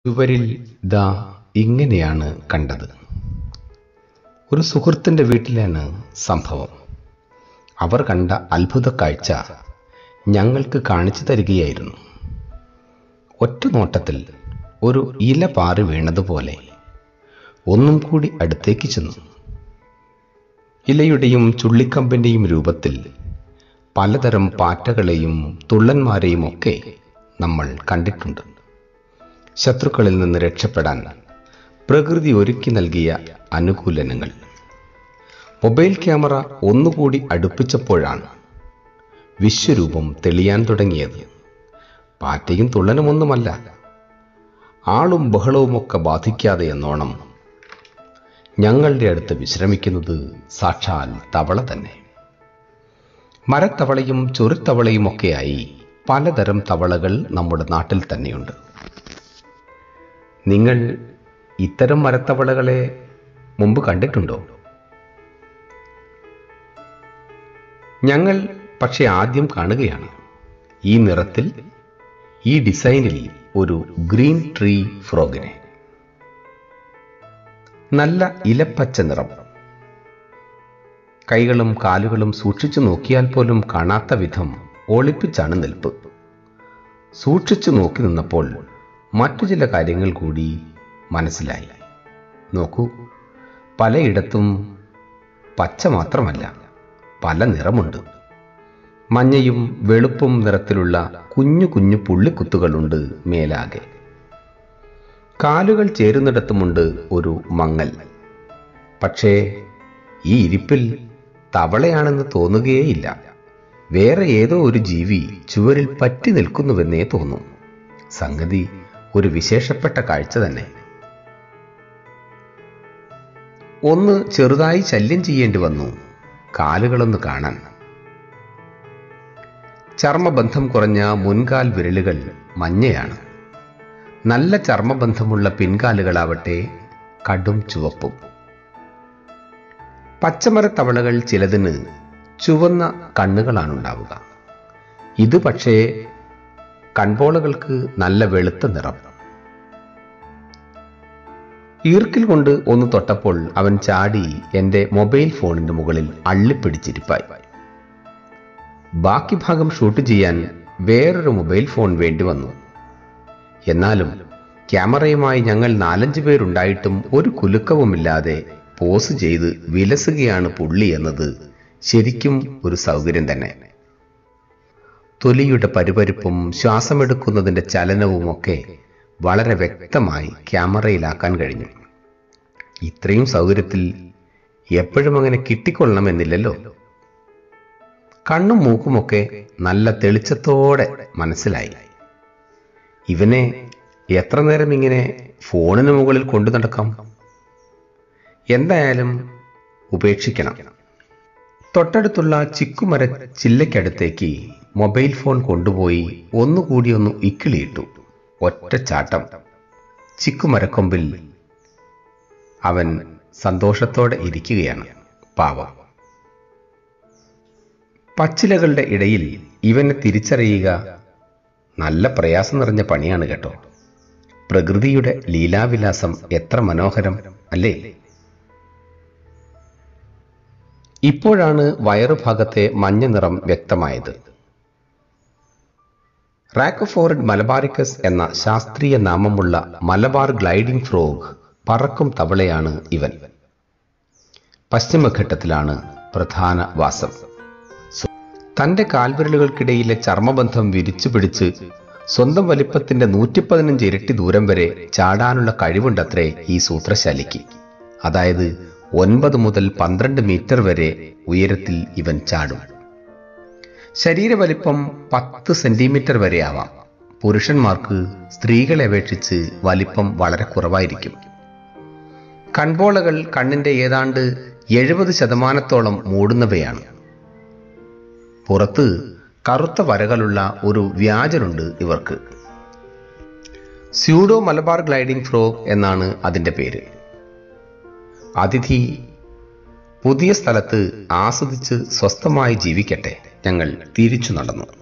ചുവരിൽ ദാ ഇങ്ങനെയാണ് കണ്ടത് ഒരു സുഹൃത്തിന്റെ വീട്ടിലാണ് സംഭവം അവർ കണ്ട അത്ഭുത കാഴ്ച ഞങ്ങൾക്ക് കാണിച്ചു തരികയായിരുന്നു ഒറ്റ നോട്ടത്തിൽ ഒരു ഇല പാറി വീണതുപോലെ ഒന്നും കൂടി അടുത്തേക്ക് ചെന്നു ഇലയുടെയും ചുള്ളിക്കമ്പിന്റെയും രൂപത്തിൽ പലതരം പാറ്റകളെയും തുള്ളന്മാരെയും ഒക്കെ നമ്മൾ കണ്ടിട്ടുണ്ട് ശത്രുക്കളിൽ നിന്ന് രക്ഷപ്പെടാൻ പ്രകൃതി ഒരുക്കി നൽകിയ അനുകൂലനങ്ങൾ മൊബൈൽ ക്യാമറ ഒന്നുകൂടി അടുപ്പിച്ചപ്പോഴാണ് വിശ്വരൂപം തെളിയാൻ തുടങ്ങിയത് പാറ്റയും തുള്ളനുമൊന്നുമല്ല ആളും ബഹളവുമൊക്കെ ബാധിക്കാതെ എന്നോണം ഞങ്ങളുടെ അടുത്ത് വിശ്രമിക്കുന്നത് സാക്ഷാൽ തവള തന്നെ മരത്തവളയും ചൊറിത്തവളയുമൊക്കെയായി പലതരം തവളകൾ നമ്മുടെ നാട്ടിൽ തന്നെയുണ്ട് നിങ്ങൾ ഇത്തരം മരത്തവളകളെ മുമ്പ് കണ്ടിട്ടുണ്ടോ ഞങ്ങൾ പക്ഷെ ആദ്യം കാണുകയാണ് ഈ നിറത്തിൽ ഈ ഡിസൈനിൽ ഒരു ഗ്രീൻ ട്രീ ഫ്രോഗിനെ നല്ല ഇലപ്പച്ച നിറം കൈകളും കാലുകളും സൂക്ഷിച്ചു നോക്കിയാൽ പോലും കാണാത്ത വിധം ഒളിപ്പിച്ചാണ് നിൽപ്പ് സൂക്ഷിച്ചു നോക്കി നിന്നപ്പോൾ മറ്റു ചില കാര്യങ്ങൾ കൂടി മനസ്സിലായി നോക്കൂ പലയിടത്തും പച്ച മാത്രമല്ല പല നിറമുണ്ട് മഞ്ഞയും വെളുപ്പും നിറത്തിലുള്ള കുഞ്ഞു കുഞ്ഞു പുള്ളിക്കുത്തുകളുണ്ട് മേലാകെ കാലുകൾ ചേരുന്നിടത്തുമുണ്ട് ഒരു മങ്ങൽ പക്ഷേ ഈ ഇരിപ്പിൽ തവളയാണെന്ന് തോന്നുകയേയില്ല വേറെ ഏതോ ഒരു ജീവി ചുവരിൽ പറ്റി നിൽക്കുന്നുവെന്നേ തോന്നും സംഗതി ഒരു വിശേഷപ്പെട്ട കാഴ്ച തന്നെ ഒന്ന് ചെറുതായി ശല്യം ചെയ്യേണ്ടി വന്നു കാലുകളൊന്ന് കാണാൻ ചർമ്മബന്ധം കുറഞ്ഞ മുൻകാൽ വിരലുകൾ മഞ്ഞയാണ് നല്ല ചർമ്മബന്ധമുള്ള പിൻകാലുകളാവട്ടെ കടും ചുവപ്പും പച്ചമരത്തവളകൾ ചിലതിന് ചുവന്ന കണ്ണുകളാണുണ്ടാവുക ഇത് പക്ഷേ കൺപോളകൾക്ക് നല്ല വെളുത്ത നിറം ഈർക്കിൽ കൊണ്ട് ഒന്ന് തൊട്ടപ്പോൾ അവൻ ചാടി എന്റെ മൊബൈൽ ഫോണിന്റെ മുകളിൽ അള്ളിപ്പിടിച്ചിരിപ്പായി ബാക്കി ഭാഗം ഷൂട്ട് ചെയ്യാൻ വേറൊരു മൊബൈൽ ഫോൺ വേണ്ടി വന്നു എന്നാലും ക്യാമറയുമായി ഞങ്ങൾ നാലഞ്ചു പേരുണ്ടായിട്ടും ഒരു കുലുക്കവുമില്ലാതെ പോസ് ചെയ്ത് വിലസുകയാണ് പുള്ളി എന്നത് ശരിക്കും ഒരു സൗകര്യം തന്നെ തൊലിയുടെ പരുപരിപ്പും ശ്വാസമെടുക്കുന്നതിന്റെ ചലനവുമൊക്കെ വളരെ വ്യക്തമായി ക്യാമറയിലാക്കാൻ കഴിഞ്ഞു ഇത്രയും സൗകര്യത്തിൽ എപ്പോഴും അങ്ങനെ കിട്ടിക്കൊള്ളണമെന്നില്ലല്ലോ കണ്ണും മൂക്കുമൊക്കെ നല്ല തെളിച്ചത്തോടെ മനസ്സിലായി ഇവനെ എത്ര നേരം ഇങ്ങനെ ഫോണിന് മുകളിൽ കൊണ്ടു നടക്കാം എന്തായാലും ഉപേക്ഷിക്കണം തൊട്ടടുത്തുള്ള ചിക്കുമര ചില്ലയ്ക്കടുത്തേക്ക് മൊബൈൽ ഫോൺ കൊണ്ടുപോയി ഒന്നുകൂടി ഒന്ന് ഇക്കിളിയിട്ടു ഒറ്റ ചാട്ടം ചിക്കുമരക്കൊമ്പിൽ അവൻ സന്തോഷത്തോടെ ഇരിക്കുകയാണ് പാവം പച്ചിലകളുടെ ഇടയിൽ ഇവനെ തിരിച്ചറിയുക നല്ല പ്രയാസം നിറഞ്ഞ പണിയാണ് കേട്ടോ പ്രകൃതിയുടെ ലീലാവിലാസം എത്ര മനോഹരം അല്ലേ ഇപ്പോഴാണ് വയറുഭാഗത്തെ മഞ്ഞ നിറം വ്യക്തമായത് റാക്കഫോറിഡ് മലബാറിക്കസ് എന്ന ശാസ്ത്രീയ നാമമുള്ള മലബാർ ഗ്ലൈഡിംഗ് ഫ്രോഗ് പറക്കും തവളയാണ് ഇവൻ പശ്ചിമഘട്ടത്തിലാണ് പ്രധാന വാസം തന്റെ കാൽവിരലുകൾക്കിടയിലെ ചർമ്മബന്ധം വിരിച്ചു പിടിച്ച് സ്വന്തം വലിപ്പത്തിന്റെ നൂറ്റി പതിനഞ്ച് ഇരട്ടി ദൂരം വരെ ചാടാനുള്ള കഴിവുണ്ടത്രേ ഈ സൂത്രശാലിക്ക് അതായത് ഒൻപത് മുതൽ പന്ത്രണ്ട് മീറ്റർ വരെ ഉയരത്തിൽ ഇവൻ ചാടും ശരീരവലിപ്പം പത്ത് സെന്റിമീറ്റർ വരെ ആവാം പുരുഷന്മാർക്ക് സ്ത്രീകളെ അപേക്ഷിച്ച് വലിപ്പം വളരെ കുറവായിരിക്കും കൺപോളകൾ കണ്ണിന്റെ ഏതാണ്ട് എഴുപത് ശതമാനത്തോളം മൂടുന്നവയാണ് പുറത്ത് കറുത്ത വരകളുള്ള ഒരു വ്യാജനുണ്ട് ഇവർക്ക് സ്യൂഡോ മലബാർ ഗ്ലൈഡിംഗ് ഫ്രോഗ് എന്നാണ് അതിന്റെ പേര് അതിഥി പുതിയ സ്ഥലത്ത് ആസ്വദിച്ച് സ്വസ്ഥമായി ജീവിക്കട്ടെ ഞങ്ങൾ തിരിച്ചു നടന്നു